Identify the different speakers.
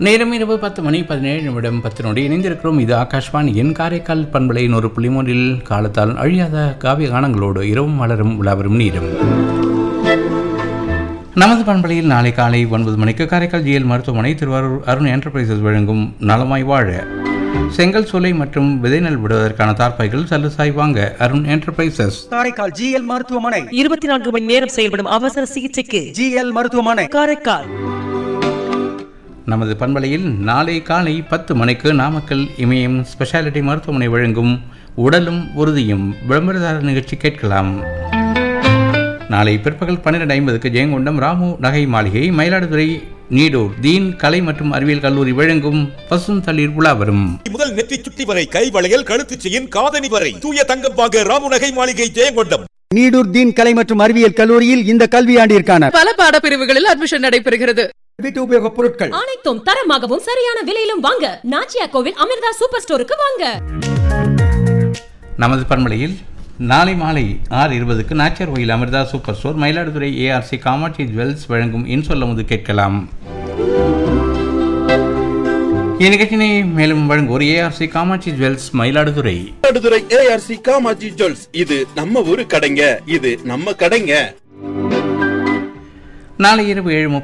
Speaker 1: நேரம் இரவு பத்து மணி பதினேழு நிமிடம் பத்து நொடி இணைந்திருக்கிறோம் இது ஆகாஷ்வாணி என் காரைக்கால் பண்பலையின் ஒரு புள்ளிமொன்றில் காலத்தால் அழியாத காவிய கானங்களோடு இரவும் மலரும் விழாவரும் நீரும் நமது பண்பலையில் நாளை காலை ஒன்பது மணிக்கு காரைக்கால் ஜிஎல் மருத்துவமனை திருவாரூர் அருண் என்டர்பிரைசஸ் வழங்கும் நலமாய் வாழ செங்கல் சூளை மற்றும் விதைநெல் விடுவதற்கான தார்ப்பாய்கள் சல்லுசாய் வாங்க அருண் என்டர்பிரைசஸ்
Speaker 2: காரைக்கால் ஜிஎல் மருத்துவமனை
Speaker 3: இருபத்தி நான்கு மணி நேரம் செயல்படும் அவசர சிகிச்சைக்கு
Speaker 2: ஜிஎல் மருத்துவமனை
Speaker 3: காரைக்கால்
Speaker 1: நமது பண்பலையில் நாளை காலை பத்து மணிக்கு நாமக்கல் இமயம் ஸ்பெஷாலிட்டி மருத்துவமனை வழங்கும் உடலும் உறுதியும் விளம்பரதார நிகழ்ச்சி கேட்கலாம் நாளை பிற்பகல் பன்னிரெண்டு ஐம்பதுக்கு ஜெயங்கொண்டம் ராமு நகை மாளிகை மயிலாடுதுறை நீடூர் தீன் கலை மற்றும் அறிவியல் கல்லூரி வழங்கும் பசும் தளிர் உலா வரும்
Speaker 4: முதல் நெற்றி சுட்டி வரை கை வளையல் கழுத்து செயின் காதணி வரை தூய தங்கம் வாங்க ராமுநகை மாளிகை ஜெயங்கொண்டம்
Speaker 2: நீடூர் தீன் கலை மற்றும் அறிவியல் கல்லூரியில் இந்த கல்வியாண்டிற்கான
Speaker 5: பல பாடப்பிரிவுகளில் அட்மிஷன் நடைபெறுகிறது
Speaker 2: வீட்டு உபயோகப் பொருட்கள்
Speaker 6: அனைத்தும் தரமாகவும் சரியான விலையிலும் வாங்க நாச்சியா கோவில் அமிர்தா சூப்பர் ஸ்டோருக்கு வாங்க
Speaker 1: நமது பண்பலையில் நாளை மாலை ஆறு இருபதுக்கு Nachiyar Koil Amirtha super store Mayiladuthurai ARC Kamatchi jewels வழங்கும் இன்சொல்லமுது கேட்கலாம் இந்நிகழ்ச்சியினை மேலும் வழங்குவோர் ARC Kamatchi jewels Mayiladuthurai
Speaker 7: Mayiladuthurai ARC Kamatchi jewels இது நம்ம ஊரு கடைங்க இது நம்ம கடைங்க
Speaker 1: நாளை இரவு ஏழு